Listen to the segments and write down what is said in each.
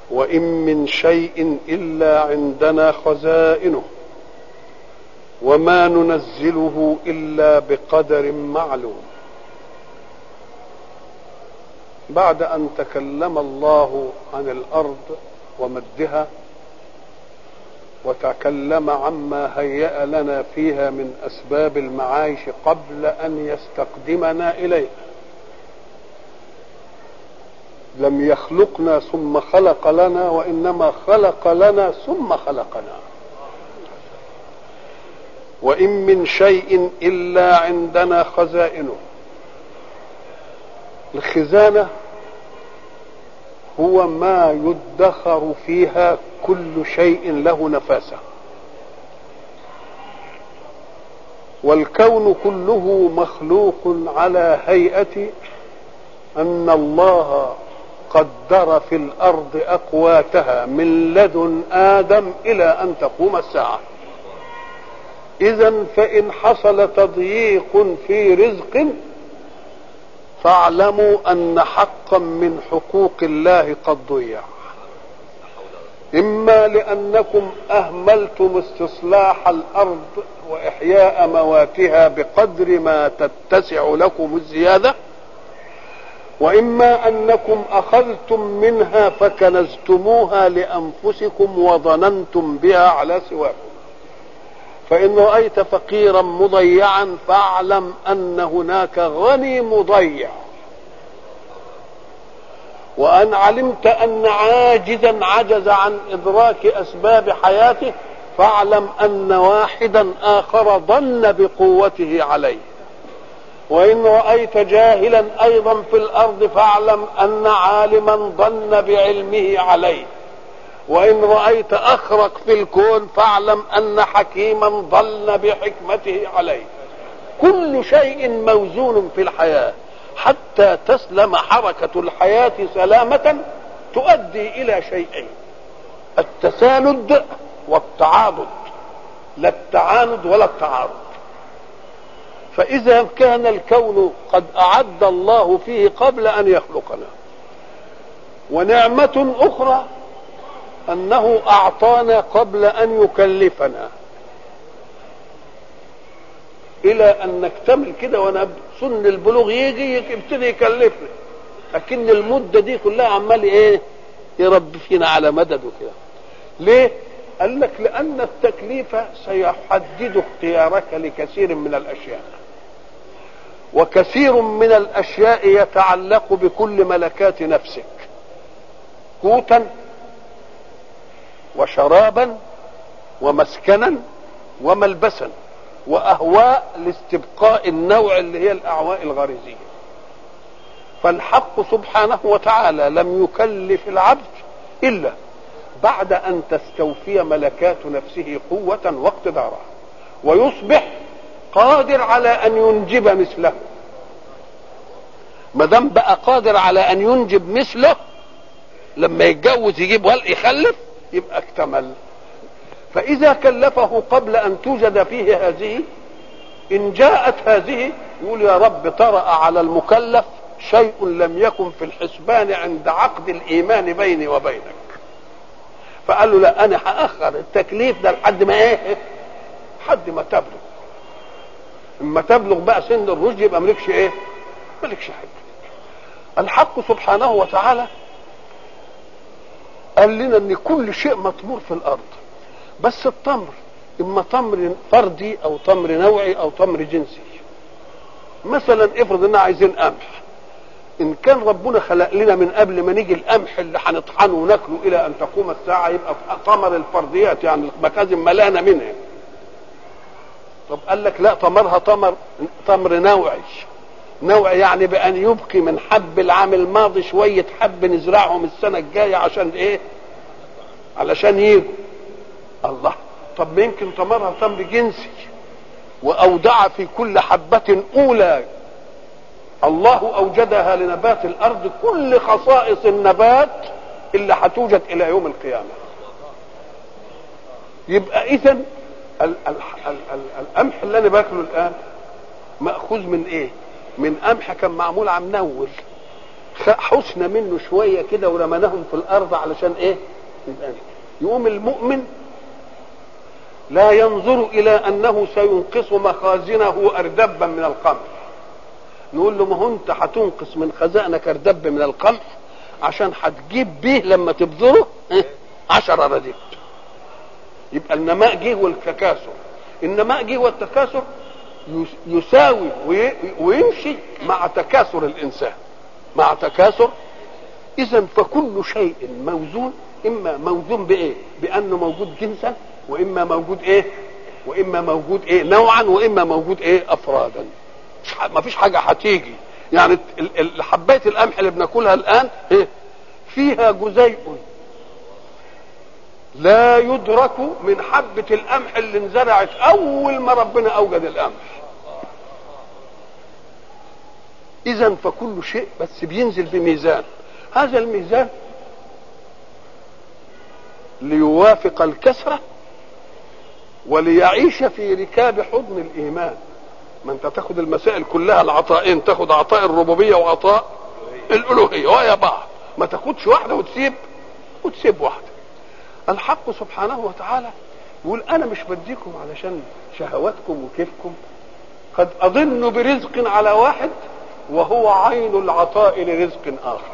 وإن من شيء إلا عندنا خزائنه وما ننزله إلا بقدر معلوم بعد أن تكلم الله عن الأرض ومدها وتكلم عما هيأ لنا فيها من أسباب المعايش قبل أن يستقدمنا إليه لم يخلقنا ثم خلق لنا وإنما خلق لنا ثم خلقنا وإن من شيء إلا عندنا خزائنه الخزانة هو ما يدخر فيها كل شيء له نفاسة والكون كله مخلوق على هيئة أن الله قدر في الأرض أقواتها من لدن آدم إلى أن تقوم الساعة إذا فإن حصل تضييق في رزق فاعلموا أن حقا من حقوق الله قد ضيع إما لأنكم أهملتم استصلاح الأرض وإحياء مواتها بقدر ما تتسع لكم الزيادة وإما أنكم أخذتم منها فكنزتموها لأنفسكم وظننتم بها على سواكم فإن رأيت فقيرا مضيعا فاعلم أن هناك غني مضيع وأن علمت أن عاجزا عجز عن إدراك أسباب حياته فاعلم أن واحدا آخر ظن بقوته عليه وإن رأيت جاهلا أيضا في الأرض فاعلم أن عالما ظن بعلمه عليه وإن رأيت أخرق في الكون فاعلم أن حكيما ظن بحكمته عليه كل شيء موزون في الحياة حتى تسلم حركة الحياة سلامة تؤدي إلى شيئين التساند والتعاضد لا التعاند ولا التعارض فإذا كان الكون قد أعد الله فيه قبل أن يخلقنا ونعمة أخرى أنه أعطانا قبل أن يكلفنا إلى أن نكتمل كده وأنا سن البلوغ يجي يبتدي يكلفنا لكن المدة دي كلها عمال إيه يربي فينا على مدد وكده ليه؟ قال لك لأن التكليف سيحدد اختيارك لكثير من الأشياء وكثير من الأشياء يتعلق بكل ملكات نفسك قوتا وشرابا ومسكنا وملبسا واهواء لاستبقاء النوع اللي هي الاعواء الغريزيه فالحق سبحانه وتعالى لم يكلف العبد الا بعد ان تستوفي ملكات نفسه قوه واقتدارا ويصبح قادر على ان ينجب مثله ما دام بقى قادر على ان ينجب مثله لما يتجوز يجيب يخلف يبقى اكتمل فإذا كلفه قبل أن توجد فيه هذه إن جاءت هذه يقول يا رب طرأ على المكلف شيء لم يكن في الحسبان عند عقد الإيمان بيني وبينك فقال له لا أنا هأخر التكليف ده لحد ما إيه لحد ما تبلغ اما تبلغ بقى سن الرشد يبقى مالكش ايه مالكش حاجه الحق سبحانه وتعالى قال لنا ان كل شيء مطمور في الارض بس التمر اما تمر فردي او تمر نوعي او تمر جنسي مثلا افرض اننا عايزين قمح ان كان ربنا خلق لنا من قبل ما نيجي القمح اللي هنطحنه وناكله الى ان تقوم الساعه يبقى تمر الفرديات يعني المخازن ملانه منها طب قال لك لا تمرها تمر تمر نوعي نوع يعني بأن يبقي من حب العام الماضي شوية حب نزرعهم السنة الجاية عشان إيه؟ علشان يجوا الله طب ما يمكن تمرها تمر جنسي وأودع في كل حبة أولى الله أوجدها لنبات الأرض كل خصائص النبات اللي هتوجد إلى يوم القيامة يبقى إذا القمح اللي أنا باكله الآن مأخوذ من إيه؟ من قمح كان معمول على منول حسن منه شويه كده ورمناهم في الارض علشان ايه يبقى يقوم المؤمن لا ينظر الى انه سينقص مخازنه اردبا من القمح نقول له ما هو انت هتنقص من خزائنك اردب من القمح عشان هتجيب به لما تبذره عشرة رديف يبقى النماء جه والتكاثر النماء جه والتكاثر يساوي ويمشي مع تكاثر الانسان مع تكاثر اذا فكل شيء موزون اما موزون بايه بانه موجود جنسا واما موجود ايه واما موجود ايه نوعا واما موجود ايه افرادا ما فيش حاجه هتيجي يعني حبايه القمح اللي بناكلها الان إيه؟ فيها جزيء لا يدرك من حبة القمح اللي انزرعت أول ما ربنا أوجد القمح إذا فكل شيء بس بينزل بميزان هذا الميزان ليوافق الكسرة وليعيش في ركاب حضن الإيمان ما أنت تاخد المسائل كلها العطائين تاخد عطاء الربوبية وعطاء الألوهية ويا بعض ما تاخدش واحدة وتسيب وتسيب واحدة الحق سبحانه وتعالى يقول أنا مش بديكم علشان شهواتكم وكيفكم قد أظن برزق على واحد وهو عين العطاء لرزق آخر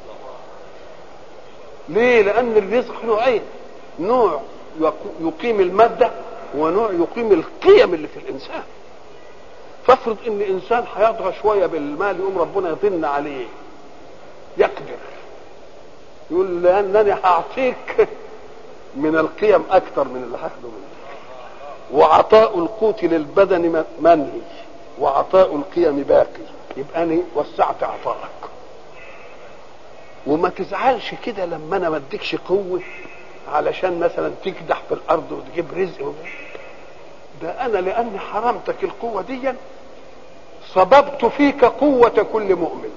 ليه لأن الرزق نوعين نوع يقيم المادة ونوع يقيم القيم اللي في الإنسان فافرض ان انسان هيطغى شويه بالمال يقوم ربنا يضن عليه يقدر يقول لانني هعطيك من القيم اكثر من اللي هاخده منك وعطاء القوت للبدن منهي وعطاء القيم باقي يبقى انا وسعت عطائك وما تزعلش كده لما انا ما اديكش قوه علشان مثلا تكدح في الارض وتجيب رزق ده انا لاني حرمتك القوه دي صببت فيك قوه كل مؤمن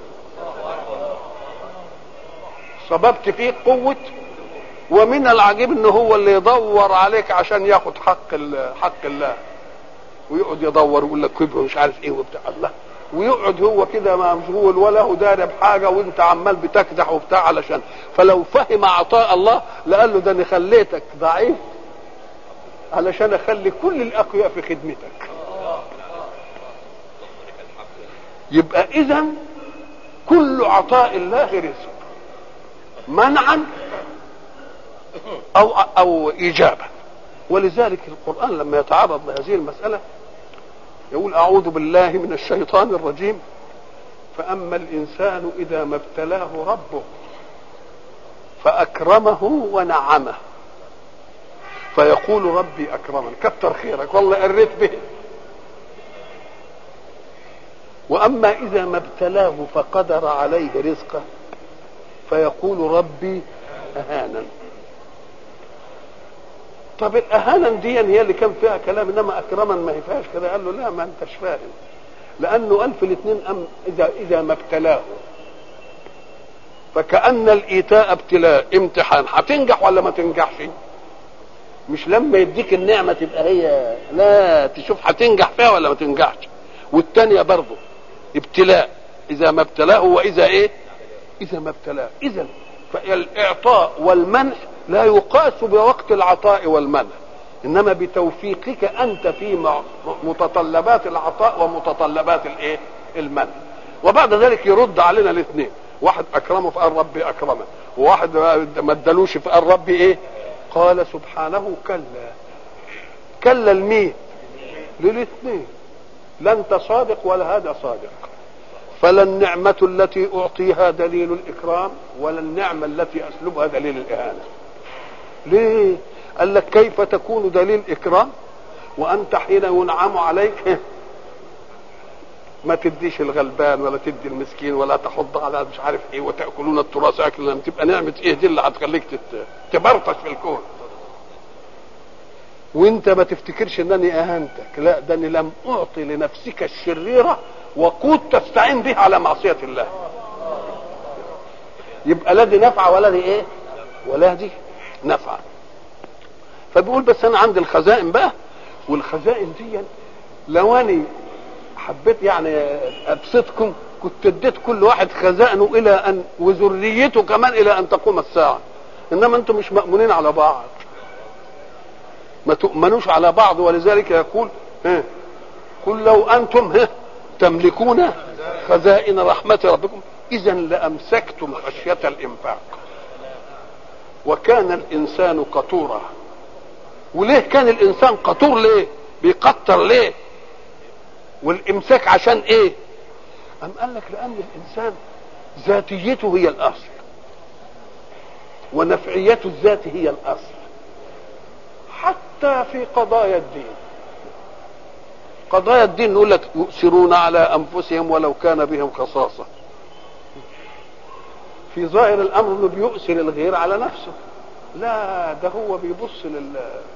صببت فيك قوه ومن العجيب ان هو اللي يدور عليك عشان ياخد حق حق الله ويقعد يدور ويقول لك كبر مش عارف ايه وبتاع الله ويقعد هو كده مشغول ولا هو داري بحاجه وانت عمال بتكدح وبتاع علشان فلو فهم عطاء الله لقال له ده انا خليتك ضعيف علشان اخلي كل الاقوياء في خدمتك يبقى اذا كل عطاء الله رزق منعا او او ايجابا ولذلك القران لما يتعرض لهذه المساله يقول اعوذ بالله من الشيطان الرجيم فاما الانسان اذا ما ابتلاه ربه فاكرمه ونعمه فيقول ربي اكرمن كتر خيرك والله قريت به واما اذا ما ابتلاه فقدر عليه رزقه فيقول ربي اهانا طب الاهانا دي هي اللي كان فيها كلام انما اكرما ما هي فيهاش كده قال له لا ما انتش فاهم لانه قال في الاثنين أم اذا اذا ما ابتلاه فكأن الإيتاء ابتلاء امتحان هتنجح ولا ما تنجحش مش لما يديك النعمة تبقى هي لا تشوف هتنجح فيها ولا ما تنجحش والتانية برضه ابتلاء إذا ما ابتلاه وإذا إيه إذا ما ابتلاه إذا فالإعطاء والمنح لا يقاس بوقت العطاء والمنع انما بتوفيقك انت في متطلبات العطاء ومتطلبات الايه المنع وبعد ذلك يرد علينا الاثنين واحد اكرمه فقال ربي اكرمه وواحد ما ادالوش فقال ربي ايه قال سبحانه كلا كلا لمين للاثنين لا انت صادق ولا هذا صادق فلا النعمة التي أعطيها دليل الإكرام ولا النعمة التي أسلبها دليل الإهانة ليه قال لك كيف تكون دليل إكرام وأنت حين ينعم عليك ما تديش الغلبان ولا تدي المسكين ولا تحض على مش عارف ايه وتاكلون التراث اكلا لما تبقى نعمه ايه دي اللي هتخليك تبرطش في الكون وانت ما تفتكرش انني اهنتك لا ده اني لم اعطي لنفسك الشريره وقود تستعين به على معصيه الله يبقى لا دي نفعه ولا دي ايه ولا دي نفعه فبيقول بس انا عندي الخزائن بقى والخزائن دي لو اني حبيت يعني ابسطكم كنت اديت كل واحد خزائنه الى ان وذريته كمان الى ان تقوم الساعه انما انتم مش مامونين على بعض ما تؤمنوش على بعض ولذلك يقول ها قل لو انتم ها تملكون خزائن رحمه ربكم اذا لامسكتم خشيه الانفاق وكان الانسان قطورا وليه كان الانسان قطور ليه بيقطر ليه والامساك عشان ايه ام قال لك لان الانسان ذاتيته هي الاصل ونفعيته الذات هي الاصل حتى في قضايا الدين قضايا الدين نقول لك يؤثرون على انفسهم ولو كان بهم خصاصه في ظاهر الامر انه بيؤثر الغير على نفسه لا ده هو بيبص لل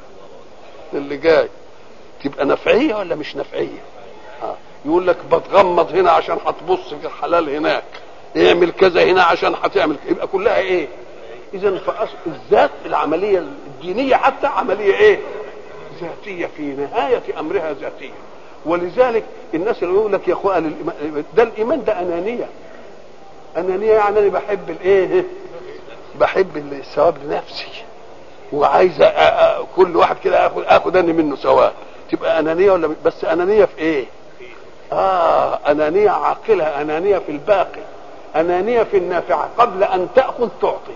للي جاي تبقى نفعيه ولا مش نفعيه آه. يقول لك بتغمض هنا عشان هتبص في الحلال هناك اعمل كذا هنا عشان هتعمل يبقى كلها ايه اذا فأصل الذات العمليه الدينيه حتى عمليه ايه ذاتيه في نهايه امرها ذاتيه ولذلك الناس اللي يقول لك يا اخوان ده الايمان ده انانيه انانيه يعني انا بحب الايه بحب الثواب لنفسي وعايز أ- أ- كل واحد كده اخد اخد اني منه ثواب تبقى انانيه ولا بس انانيه في ايه اه انانيه عاقله انانيه في الباقي انانيه في النافعه قبل ان تاخذ تعطي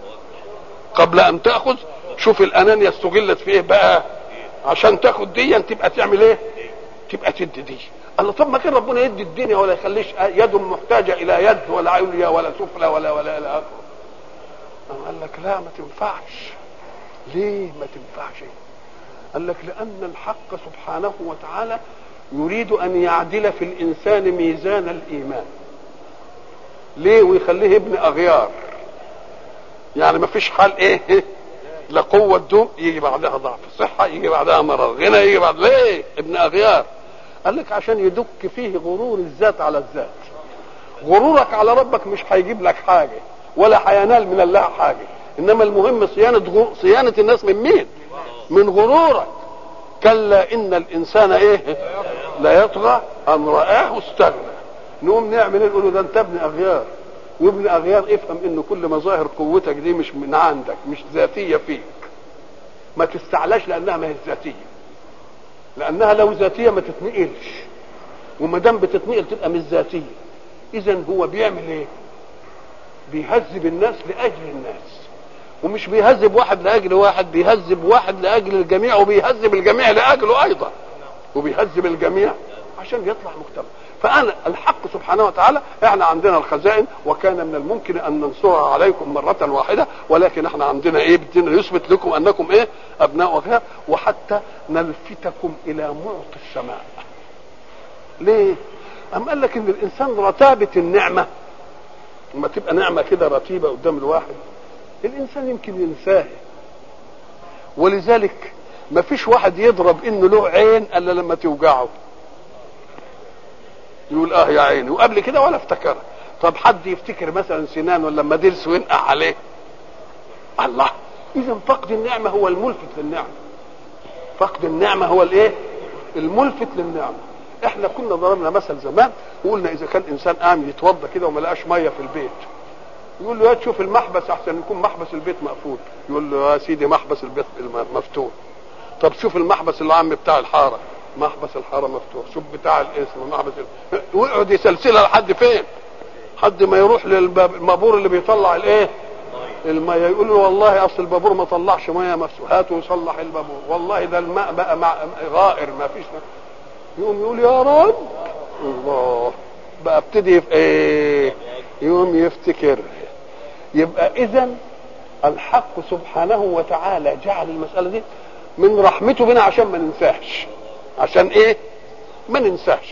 قبل ان تاخذ شوف الانانيه استغلت في ايه بقى عشان تاخد دي تبقى تعمل ايه تبقى تدي دي الله طب ما كان ربنا يدي الدنيا ولا يخليش يد محتاجه الى يد ولا عليا ولا سفلى ولا ولا الى اخره أم قال لك لا ما تنفعش ليه ما تنفعش قال لك لان الحق سبحانه وتعالى يريد ان يعدل في الانسان ميزان الايمان ليه ويخليه ابن اغيار يعني ما فيش حال ايه لا قوة دوم يجي بعدها ضعف صحة يجي بعدها مرض غنى يجي بعد ليه ابن اغيار قال لك عشان يدك فيه غرور الذات على الذات غرورك على ربك مش هيجيب لك حاجة ولا هينال من الله حاجة انما المهم صيانة غو... صيانة الناس من مين من غرورك كلا ان الانسان ايه لا يطغى ان رآه استغنى نقوم نعمل ايه نقول له ده انت ابن اغيار وابن اغيار افهم ان كل مظاهر قوتك دي مش من عندك مش ذاتيه فيك ما تستعلاش لانها ما هي ذاتيه لانها لو ذاتيه ما تتنقلش وما دام بتتنقل تبقى مش ذاتيه اذا هو بيعمل ايه بيهذب الناس لاجل الناس ومش بيهذب واحد لاجل واحد بيهذب واحد لاجل الجميع وبيهذب الجميع لاجله ايضا وبيهذب الجميع عشان يطلع مجتمع فانا الحق سبحانه وتعالى احنا عندنا الخزائن وكان من الممكن ان ننصرها عليكم مره واحده ولكن احنا عندنا ايه بدنا يثبت لكم انكم ايه ابناء وغير وحتى نلفتكم الى معطي السماء ليه ام قال لك ان الانسان رتابه النعمه لما تبقى نعمه كده رتيبه قدام الواحد الانسان يمكن ينساها ولذلك ما فيش واحد يضرب انه له عين الا لما توجعه يقول اه يا عيني وقبل كده ولا افتكرها طب حد يفتكر مثلا سنان ولا لما دلس وينقع عليه الله اذا فقد النعمه هو الملفت للنعمه فقد النعمه هو الايه الملفت للنعمه احنا كنا ضربنا مثل زمان وقلنا اذا كان انسان قام يتوضا كده وما لقاش ميه في البيت يقول له يا تشوف المحبس احسن يكون محبس البيت مقفول يقول له يا سيدي محبس البيت مفتوح طب شوف المحبس العام بتاع الحاره محبس الحاره مفتوح شوف بتاع الاسم محبس ال... ويقعد يسلسلها لحد فين حد ما يروح للبابور اللي بيطلع الايه الميه يقول له والله اصل البابور ما طلعش ميه مفتوح هاتوا وصلح البابور والله ده الماء بقى مع غائر ما فيش يقوم يقول يا رب الله بقى ابتدي في ايه يقوم يفتكر يبقى اذا الحق سبحانه وتعالى جعل المساله دي من رحمته بنا عشان ما ننساش عشان ايه ما ننساش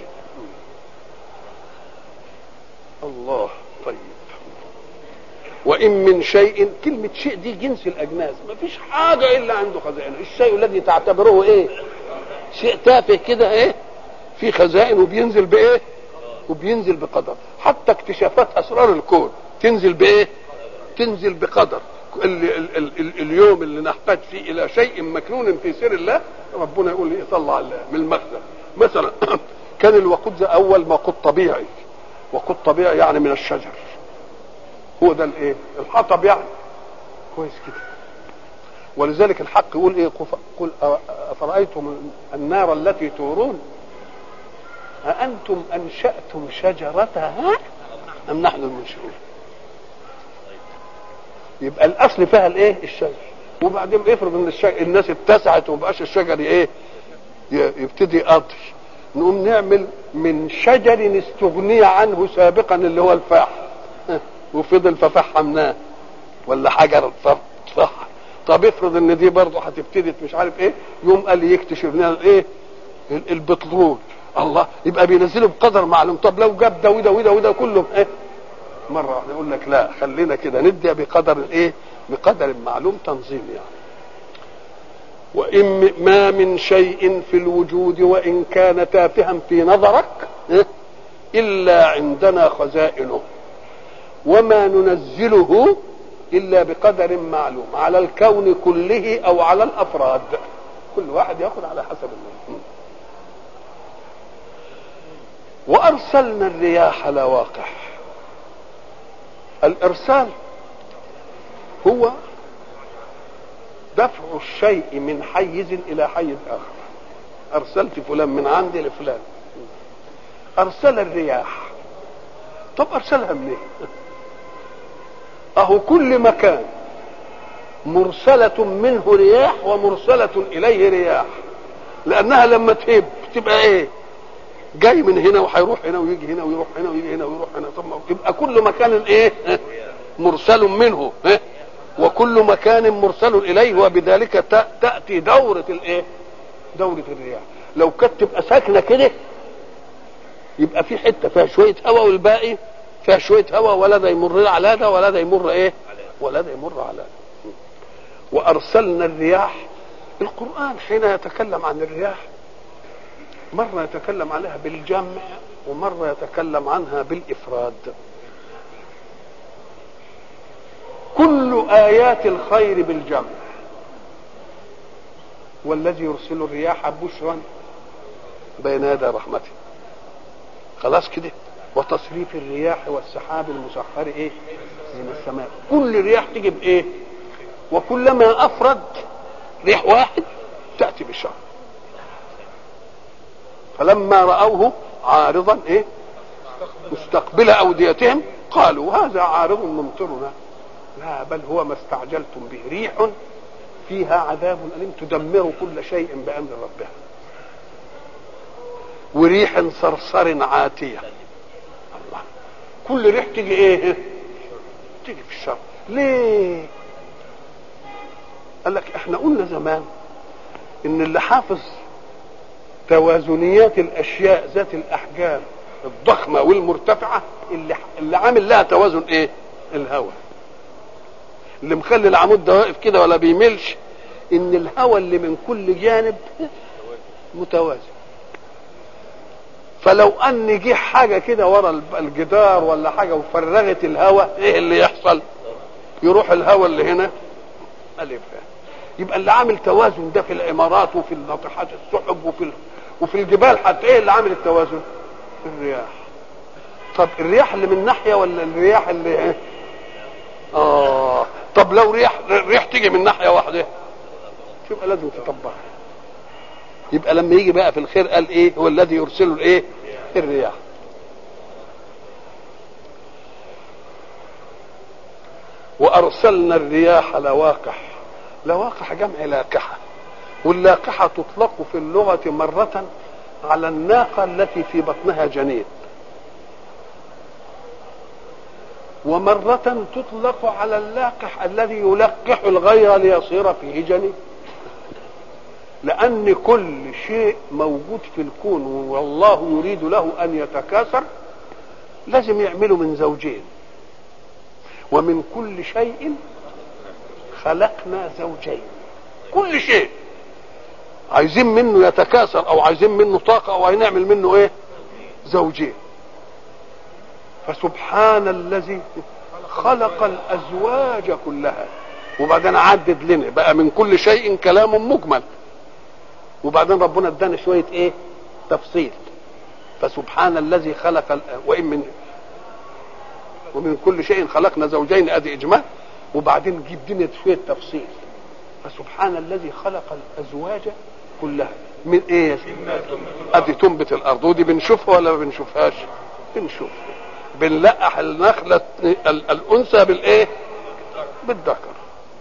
الله طيب وان من شيء كلمه شيء دي جنس الاجناس ما فيش حاجه الا عنده خزائن الشيء الذي تعتبره ايه شيء تافه كده ايه في خزائن وبينزل بايه وبينزل بقدر حتى اكتشافات اسرار الكون تنزل بايه تنزل بقدر ال ال ال ال اليوم اللي نحتاج فيه الى شيء مكنون في سر الله ربنا يقول لي طلع الله من المخزن مثلا كان الوقود ده اول وقود طبيعي وقود طبيعي يعني من الشجر هو ده الايه الحطب يعني كويس كده ولذلك الحق يقول ايه قل افرايتم النار التي تورون أأنتم أنشأتم شجرتها أم نحن المنشئون يبقى الأصل فيها الإيه الشجر وبعدين افرض ان الشجر الناس اتسعت ومبقاش الشجر ايه يبتدي يقضي نقوم نعمل من شجر استغني عنه سابقا اللي هو الفاح وفضل ففحمناه ولا حجر فح طب افرض ان دي برضه هتبتدي مش عارف ايه يوم قال لي يكتشف لنا الايه البترول الله يبقى بينزله بقدر معلوم طب لو جاب ده وده وده وده كلهم ايه مره واحده يقول لك لا خلينا كده ندي بقدر ايه بقدر معلوم تنظيم يعني وإن ما من شيء في الوجود وإن كان تافها في نظرك إيه؟ إلا عندنا خزائنه وما ننزله إلا بقدر معلوم على الكون كله أو على الأفراد كل واحد يأخذ على حسب المهم وأرسلنا الرياح لواقح الإرسال هو دفع الشيء من حيز الى حيز اخر ارسلت فلان من عندي لفلان ارسل الرياح طب ارسلها منين اهو كل مكان مرسلة منه رياح ومرسلة اليه رياح لانها لما تهب تبقى ايه جاي من هنا وهيروح هنا ويجي هنا ويروح هنا ويجي هنا ويروح هنا طب يبقى كل مكان ايه مرسل منه إيه؟ وكل مكان مرسل اليه وبذلك تاتي دوره الايه دوره الرياح لو كانت تبقى ساكنه كده يبقى في حته فيها شويه هواء والباقي فيها شويه هواء ولا ده يمر على ده ولا ده يمر ايه ولا ده يمر على ده وارسلنا الرياح القران حين يتكلم عن الرياح مره يتكلم عليها بالجمع ومره يتكلم عنها بالافراد كل آيات الخير بالجمع والذي يرسل الرياح بشرا بين يدي رحمته خلاص كده وتصريف الرياح والسحاب المسخر ايه من السماء كل رياح تيجي بايه وكلما افرد ريح واحد تاتي بشر فلما راوه عارضا ايه مستقبل اوديتهم قالوا هذا عارض ممطرنا لا بل هو ما استعجلتم به ريح فيها عذاب أليم تدمر كل شيء بأمر ربها وريح صرصر عاتية الله كل ريح تيجي ايه تيجي في الشر ليه قال لك احنا قلنا زمان ان اللي حافظ توازنيات الاشياء ذات الاحجام الضخمه والمرتفعه اللي اللي عامل لها توازن ايه الهواء اللي مخلي العمود ده واقف كده ولا بيملش ان الهواء اللي من كل جانب متوازن فلو ان جه حاجه كده ورا الجدار ولا حاجه وفرغت الهواء ايه اللي يحصل يروح الهواء اللي هنا الف يبقى اللي عامل توازن ده في العمارات وفي ناطحات السحب وفي وفي الجبال حتى ايه اللي عامل التوازن الرياح طب الرياح اللي من ناحيه ولا الرياح اللي ايه اه طب لو ريح ريح تيجي من ناحيه واحده يبقى لازم تطبقها يبقى لما يجي بقى في الخير قال ايه هو الذي يرسل الايه الرياح وارسلنا الرياح لواقح لواقح جمع لاقحه واللاقحه تطلق في اللغه مره على الناقه التي في بطنها جنين ومرة تطلق على اللاقح الذي يلقح الغير ليصير فيه جنين لأن كل شيء موجود في الكون والله يريد له أن يتكاثر لازم يعمله من زوجين ومن كل شيء خلقنا زوجين كل شيء عايزين منه يتكاثر او عايزين منه طاقه او هنعمل منه ايه زوجين فسبحان الذي خلق الازواج كلها وبعدين عدد لنا بقى من كل شيء كلام مجمل وبعدين ربنا ادانا شويه ايه تفصيل فسبحان الذي خلق وان من ومن كل شيء خلقنا زوجين ادي اجمال وبعدين نجيب دنيا شويه تفصيل فسبحان الذي خلق الازواج كلها من ايه يا سيدي؟ ادي تنبت الارض ودي بنشوفها ولا ما بنشوفهاش بنشوف بنلقح النخله ال- الانثى بالايه بالذكر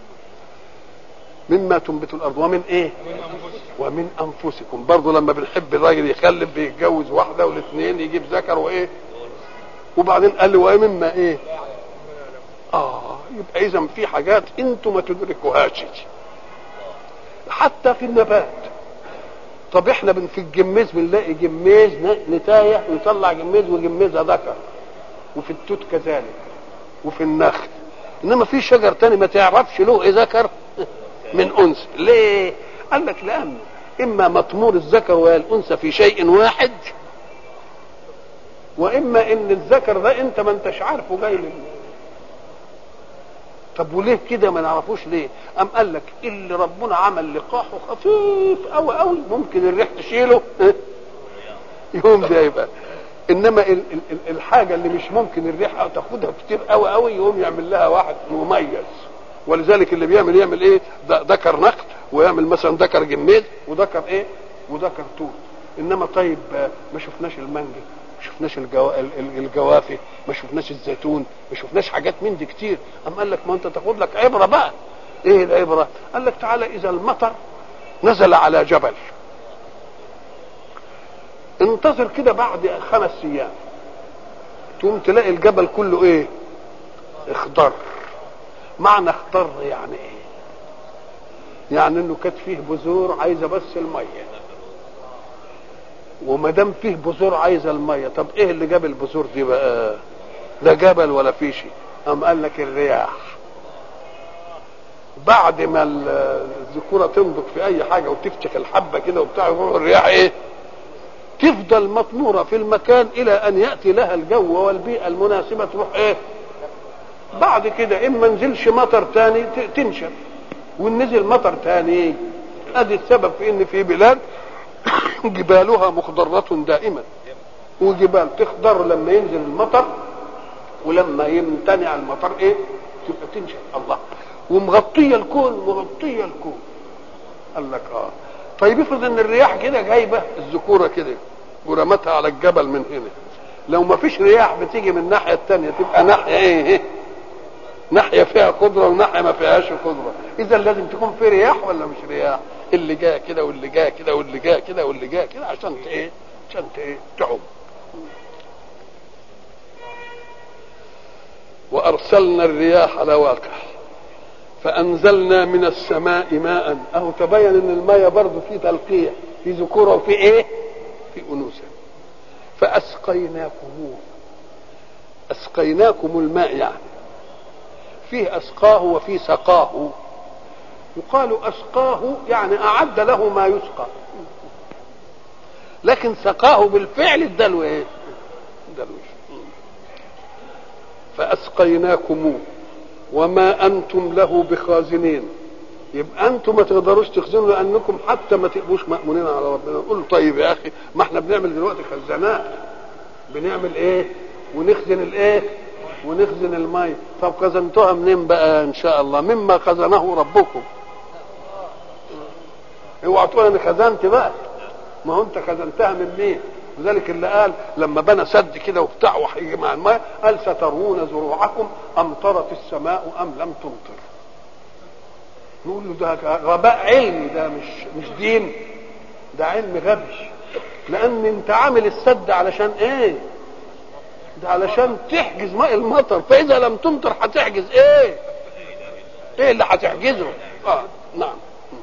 مما تنبت الارض ومن ايه ومن انفسكم برضه لما بنحب الراجل يخلف بيتجوز واحده والاثنين يجيب ذكر وايه وبعدين قال له ومما ايه اه يبقى اذا في حاجات انتم ما تدركوهاش حتى في النبات طب احنا بن في الجميز بنلاقي جميز ن- نتايه ويطلع جميز وجميزها ذكر وفي التوت كذلك وفي النخل انما في شجر تاني ما تعرفش له ايه ذكر من انثى ليه قال لك لان اما مطمور الذكر والانثى في شيء واحد واما ان الذكر ده انت ما انتش عارفه جاي من طب وليه كده ما نعرفوش ليه ام قال لك اللي ربنا عمل لقاحه خفيف قوي قوي ممكن الريح تشيله يوم ده يبقى انما ال- ال- ال- الحاجه اللي مش ممكن الريح تاخدها كتير قوي قوي يقوم يعمل لها واحد مميز ولذلك اللي بيعمل يعمل ايه ده- ذكر نخل ويعمل مثلا ذكر جميل وذكر ايه وذكر توت انما طيب آه، ما شفناش المانجا ما شفناش الجو... ال- ال- الجوافه ما شفناش الزيتون ما شفناش حاجات من دي كتير ام قال لك ما انت تاخد لك عبره بقى ايه العبره قال لك تعالى اذا المطر نزل على جبل انتظر كده بعد خمس ايام تقوم تلاقي الجبل كله ايه اخضر معنى اخضر يعني ايه يعني انه كانت فيه بذور عايزه بس الميه وما دام فيه بذور عايزه الميه طب ايه اللي جاب البذور دي بقى لا جبل ولا في شيء قام قال لك الرياح بعد ما ال- الذكوره تنضج في اي حاجه وتفتح الحبه كده وبتاع يروح الرياح ايه تفضل مطموره في المكان الى ان ياتي لها الجو والبيئه المناسبه تروح ايه بعد كده اما نزلش مطر تاني ت- تنشف ونزل مطر تاني ادي السبب في ان في بلاد جبالها مخضرة دائما وجبال تخضر لما ينزل المطر ولما يمتنع المطر ايه تبقى تنشف الله ومغطية الكون مغطية الكون قال لك اه طيب افرض ان الرياح كده جايبه الذكوره كده ورمتها على الجبل من هنا لو ما فيش رياح بتيجي من الناحيه الثانيه تبقى ناحيه ايه, إيه؟ ناحيه فيها خضره وناحيه ما فيهاش خضره اذا لازم تكون في رياح ولا مش رياح اللي جاء كده واللي جاء كده واللي جاء كده واللي جاء كده عشان ت- ايه عشان ت- ايه تعم وارسلنا الرياح لواقح فانزلنا من السماء ماء اهو تبين ان الماء برضه فيه تلقيح في ذكوره وفي ايه في انوثه فاسقيناكموه اسقيناكم الماء يعني فيه اسقاه وفيه سقاه يقال اسقاه يعني اعد له ما يسقى لكن سقاه بالفعل اداله ايه اداله إيه؟ فاسقيناكموه وما انتم له بخازنين يبقى انتم ما تقدروش تخزنوا لانكم حتى ما تبقوش مامونين على ربنا نقول طيب يا اخي ما احنا بنعمل دلوقتي خزانات بنعمل ايه ونخزن الايه ونخزن الماء طب خزنتوها منين بقى ان شاء الله مما خزنه ربكم اوعى تقول انا خزنت بقى ما هو انت خزنتها من مين لذلك اللي قال لما بنى سد كده وبتاع وهيجي مع الماء قال سترون زروعكم امطرت السماء ام لم تمطر نقول له ده غباء علمي ده مش مش دين ده علم غبي لان انت عامل السد علشان ايه ده علشان تحجز ماء المطر فاذا لم تمطر هتحجز ايه ايه اللي هتحجزه اه نعم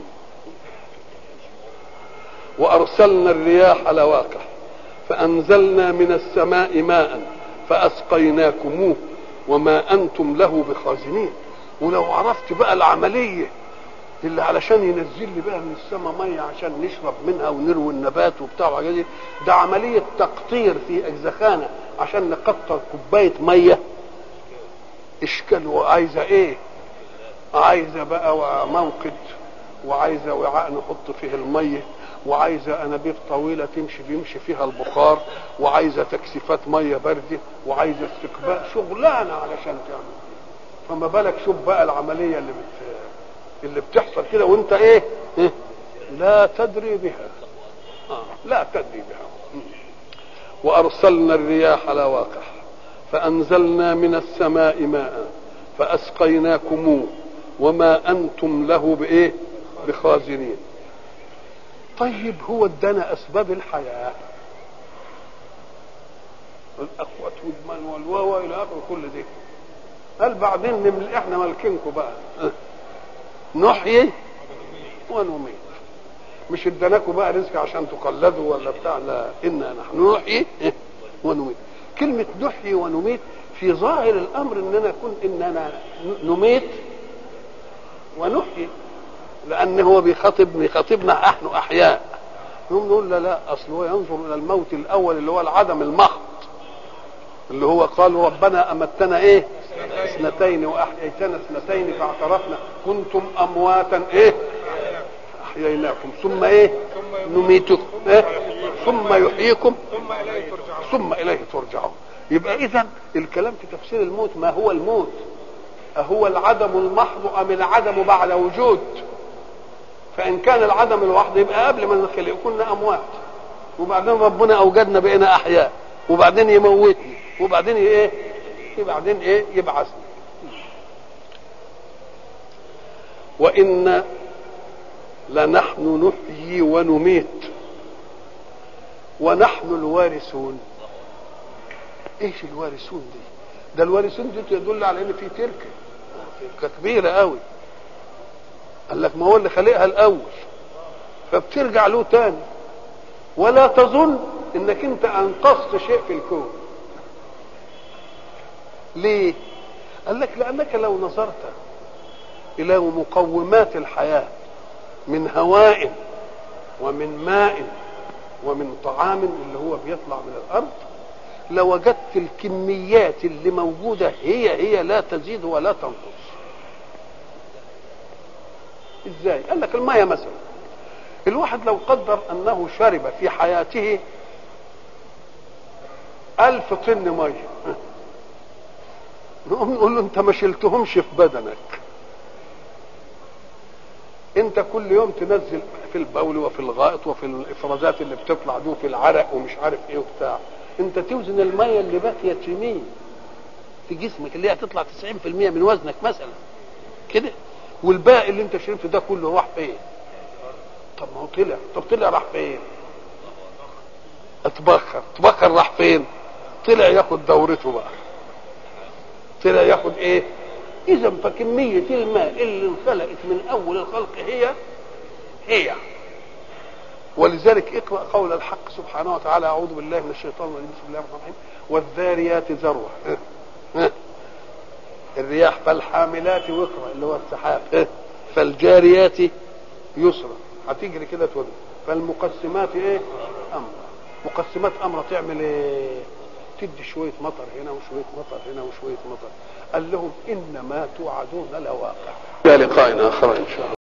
وارسلنا الرياح لواقح فانزلنا من السماء ماء فاسقيناكموه وما انتم له بخازنين ولو عرفت بقى العمليه اللي علشان ينزل لي بقى من السماء ميه عشان نشرب منها ونروي النبات وبتاع وحاجات دي ده عمليه تقطير في اجزخانه عشان نقطر كوبايه ميه اشكال وعايزه ايه عايزه بقى موقد وعايزه وعاء نحط فيه الميه وعايزه انابيب طويله تمشي بيمشي فيها البخار وعايزه تكثيفات ميه بارده وعايزه استقبال شغلانه علشان تعمل فما بالك شوف بقى العمليه اللي بت... اللي بتحصل كده وانت ايه, إيه؟ لا تدري بها آه. لا تدري بها وارسلنا الرياح لواقح فانزلنا من السماء ماء فاسقيناكموه وما انتم له بايه بخازنين طيب هو ادانا اسباب الحياه الاقوات والمن والواوا الى اخر كل دي قال بعدين نمل احنا مالكينكم بقى نحيي ونميت مش اداناكم بقى رزق عشان تقلدوا ولا بتاع لا انا نحن نحيي ونميت كلمه نحيي ونميت في ظاهر الامر اننا نكون اننا نميت ونحيي لان هو بيخاطب بيخاطبنا نحن احياء نقوم نقول لا لا اصل هو ينظر الى الموت الاول اللي هو العدم المحض اللي هو قالوا ربنا امتنا ايه اثنتين واحييتنا اثنتين فاعترفنا كنتم امواتا ايه احييناكم ثم ايه نميتكم إيه؟ ثم يحييكم ثم اليه ترجعون يبقى اذا الكلام في تفسير الموت ما هو الموت أهو العدم المحض أم العدم بعد وجود فإن كان العدم الوحد يبقى قبل ما نخلق كنا أموات وبعدين ربنا أوجدنا بقينا أحياء وبعدين يموتني وبعدين إيه وبعدين إيه يبعثني وإن لنحن نحيي ونميت ونحن الوارثون ايش الوارثون دي ده الوارثون دي تدل على ان في تركه تركه كبيره قوي قال لك ما هو اللي خلقها الاول فبترجع له تاني ولا تظن انك انت انقذت شيء في الكون ليه قال لك لانك لو نظرت الى مقومات الحياه من هواء ومن ماء ومن طعام اللي هو بيطلع من الارض لوجدت الكميات اللي موجوده هي هي لا تزيد ولا تنقص ازاي قال لك الميه مثلا الواحد لو قدر انه شرب في حياته ألف طن ميه نقوم نقول له انت ما شلتهمش في بدنك انت كل يوم تنزل في البول وفي الغائط وفي الافرازات اللي بتطلع دي وفي العرق ومش عارف ايه وبتاع انت توزن الميه اللي باقيه في مين في جسمك اللي هي هتطلع 90% من وزنك مثلا كده والباقي اللي انت شربته ده كله راح فين طب ما هو طلع طب طلع راح فين اتبخر اتبخر راح فين طلع ياخد دورته بقى طلع ياخد ايه اذا فكميه الماء اللي انخلقت من اول الخلق هي هي ولذلك اقرا قول الحق سبحانه وتعالى اعوذ بالله من الشيطان الرجيم بسم الله الرحمن الرحيم والذاريات ذروه الرياح فالحاملات وقرا اللي هو السحاب فالجاريات يسرا هتجري كده تولد فالمقسمات ايه امر مقسمات امر تعمل ايه تدي شويه مطر هنا وشويه مطر هنا وشويه مطر قال لهم انما توعدون لواقع الى لقاء اخر ان شاء الله